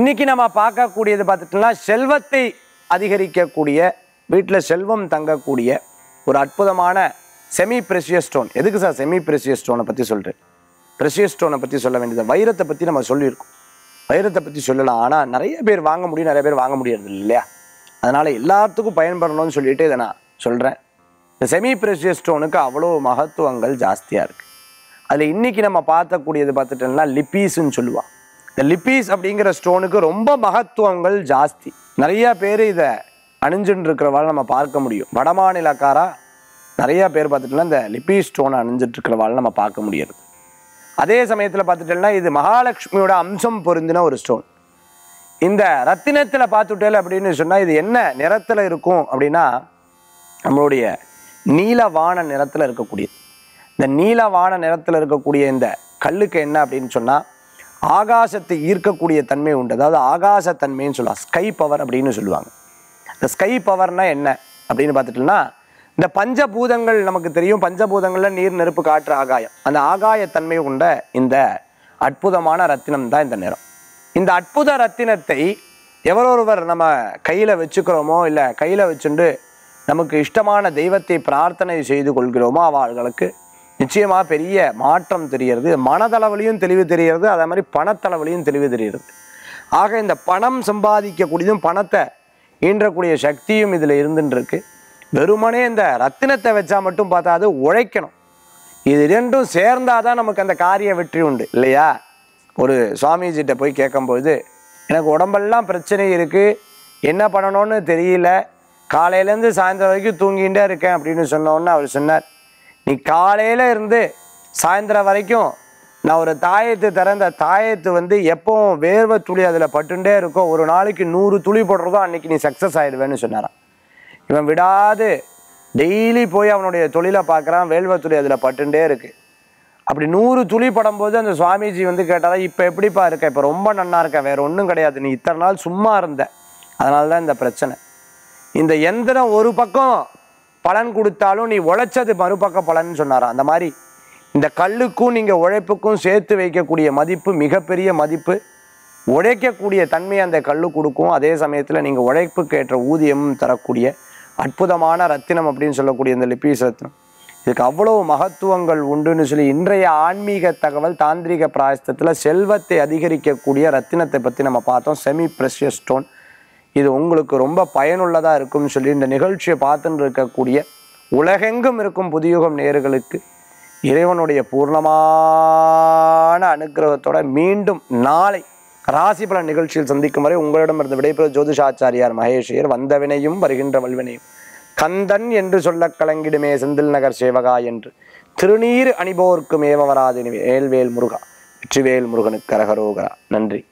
இன்னைக்கு நம்ம பார்க்கக்கூடியது பார்த்துட்டோம்னா செல்வத்தை அதிகரிக்கக்கூடிய வீட்டில் செல்வம் தங்கக்கூடிய ஒரு அற்புதமான செமி ப்ரெஷியஸ் ஸ்டோன் எதுக்கு சார் செமி ப்ரெஷியஸ் ஸ்டோனை பற்றி சொல்கிறேன் ப்ரெஷியஸ் ஸ்டோனை பற்றி சொல்ல வேண்டியது வைரத்தை பற்றி நம்ம சொல்லியிருக்கோம் வைரத்தை பற்றி சொல்லலாம் ஆனால் நிறைய பேர் வாங்க முடியும் நிறைய பேர் வாங்க முடியாது இல்லையா அதனால் எல்லாத்துக்கும் பயன்படணும்னு சொல்லிட்டு இதை நான் சொல்கிறேன் இந்த செமி ப்ரெஷியஸ் ஸ்டோனுக்கு அவ்வளோ மகத்துவங்கள் ஜாஸ்தியாக இருக்குது அதில் இன்னைக்கு நம்ம பார்க்கக்கூடியது பார்த்துட்டோம்னா லிப்பீஸ்ன்னு சொல்லுவான் இந்த லிப்பீஸ் அப்படிங்கிற ஸ்டோனுக்கு ரொம்ப மகத்துவங்கள் ஜாஸ்தி நிறைய பேர் இதை அணிஞ்சுட்டு இருக்கிறவாள் நம்ம பார்க்க முடியும் வடமாநிலக்காரா நிறைய பேர் பார்த்துட்டோம்னா இந்த லிப்பீஸ் ஸ்டோனை அணிஞ்சிட்டு இருக்கிறவாள் நம்ம பார்க்க முடியாது அதே சமயத்தில் பார்த்துட்டோம்னா இது மகாலட்சுமியோட அம்சம் பொருந்தின ஒரு ஸ்டோன் இந்த ரத்தினத்தில் பார்த்துட்டேல் அப்படின்னு சொன்னால் இது என்ன நிறத்தில் இருக்கும் அப்படின்னா நம்மளுடைய நீலவான நிறத்தில் இருக்கக்கூடியது இந்த நீலவான நிறத்தில் இருக்கக்கூடிய இந்த கல்லுக்கு என்ன அப்படின்னு சொன்னால் ஆகாசத்தை ஈர்க்கக்கூடிய தன்மை உண்டு அதாவது ஆகாசத்தன்மைன்னு சொல்லலாம் ஸ்கை பவர் அப்படின்னு சொல்லுவாங்க இந்த ஸ்கை பவர்னா என்ன அப்படின்னு பார்த்துட்டோம்னா இந்த பஞ்சபூதங்கள் நமக்கு தெரியும் பஞ்சபூதங்களில் நீர் நெருப்பு காற்று ஆகாயம் அந்த ஆகாயத்தன்மை கொண்ட இந்த அற்புதமான ரத்தினம் தான் இந்த நிறம் இந்த அற்புத ரத்தினத்தை எவரொருவர் நம்ம கையில் வச்சுக்கிறோமோ இல்லை கையில் வச்சுண்டு நமக்கு இஷ்டமான தெய்வத்தை பிரார்த்தனை செய்து கொள்கிறோமோ அவர்களுக்கு நிச்சயமாக பெரிய மாற்றம் தெரிகிறது மனதளவிலையும் தெளிவு தெரிகிறது அதே மாதிரி பணத்தளவிலையும் தெளிவு தெரிகிறது ஆக இந்த பணம் சம்பாதிக்கக்கூடியதும் பணத்தை ஈன்றக்கூடிய சக்தியும் இதில் இருந்துட்டு இருக்கு வெறுமனே இந்த ரத்தினத்தை வச்சா மட்டும் பார்த்தா அது உழைக்கணும் இது ரெண்டும் சேர்ந்தாதான் நமக்கு அந்த காரிய வெற்றி உண்டு இல்லையா ஒரு சுவாமிஜிட்ட போய் கேட்கும்போது எனக்கு உடம்பெல்லாம் பிரச்சனை இருக்குது என்ன பண்ணணும்னு தெரியல காலையிலேருந்து சாயந்தரம் வரைக்கும் தூங்கிகிட்டே இருக்கேன் அப்படின்னு சொன்னோன்னே அவர் சொன்னார் நீ காலையில் இருந்து சாயந்தரம் வரைக்கும் நான் ஒரு தாயத்து தரேன் அந்த தாயத்து வந்து எப்பவும் வேர்வை துளி அதில் பட்டுண்டே இருக்கும் ஒரு நாளைக்கு நூறு துளி போடுறதோ அன்னைக்கு நீ சக்ஸஸ் ஆயிடுவேன்னு சொன்னாராம் இவன் விடாது டெய்லி போய் அவனுடைய தொழிலை பார்க்குறான் வேல்வ துளி அதில் பட்டுண்டே இருக்கு அப்படி நூறு துளி படும்போது அந்த சுவாமிஜி வந்து கேட்டாரா இப்போ எப்படிப்பா இருக்க இப்போ ரொம்ப நன்னா இருக்க வேற ஒன்றும் கிடையாது நீ இத்தனை நாள் சும்மா இருந்த அதனால தான் இந்த பிரச்சனை இந்த எந்திரம் ஒரு பக்கம் பலன் கொடுத்தாலும் நீ உழைச்சது மறுபக்கம் பலன் சொன்னாராம் அந்த மாதிரி இந்த கல்லுக்கும் நீங்கள் உழைப்புக்கும் சேர்த்து வைக்கக்கூடிய மதிப்பு மிகப்பெரிய மதிப்பு உழைக்கக்கூடிய தன்மை அந்த கல்லு கொடுக்கும் அதே சமயத்தில் நீங்கள் உழைப்புக்கு ஏற்ற ஊதியமும் தரக்கூடிய அற்புதமான ரத்தினம் அப்படின்னு சொல்லக்கூடிய இந்த லிப்பீஸ் ரத்தினம் இதுக்கு அவ்வளவு மகத்துவங்கள் உண்டுன்னு சொல்லி இன்றைய ஆன்மீக தகவல் தாந்திரிக பிராயசத்தில் செல்வத்தை அதிகரிக்கக்கூடிய ரத்தினத்தை பற்றி நம்ம பார்த்தோம் செமி ப்ரெஷியஸ் ஸ்டோன் இது உங்களுக்கு ரொம்ப பயனுள்ளதாக இருக்கும்னு சொல்லி இந்த நிகழ்ச்சியை பார்த்துட்டு இருக்கக்கூடிய உலகெங்கும் இருக்கும் புதியுகம் நேயர்களுக்கு இறைவனுடைய பூர்ணமான அனுக்கிரகத்தோட மீண்டும் நாளை ராசி பலன் நிகழ்ச்சியில் சந்திக்கும் வரை உங்களிடமிருந்து விடைபெறும் ஜோதிஷாச்சாரியார் மகேஷியர் வந்தவினையும் வருகின்ற வல்வினையும் கந்தன் என்று சொல்லக் கலங்கிடுமே செந்தில் நகர் சேவகா என்று திருநீர் அணிபோர்க்கும் ஏவ வராது வேல்வேல் முருகா வெற்றிவேல் முருகனுக்கு கரகரோகரா நன்றி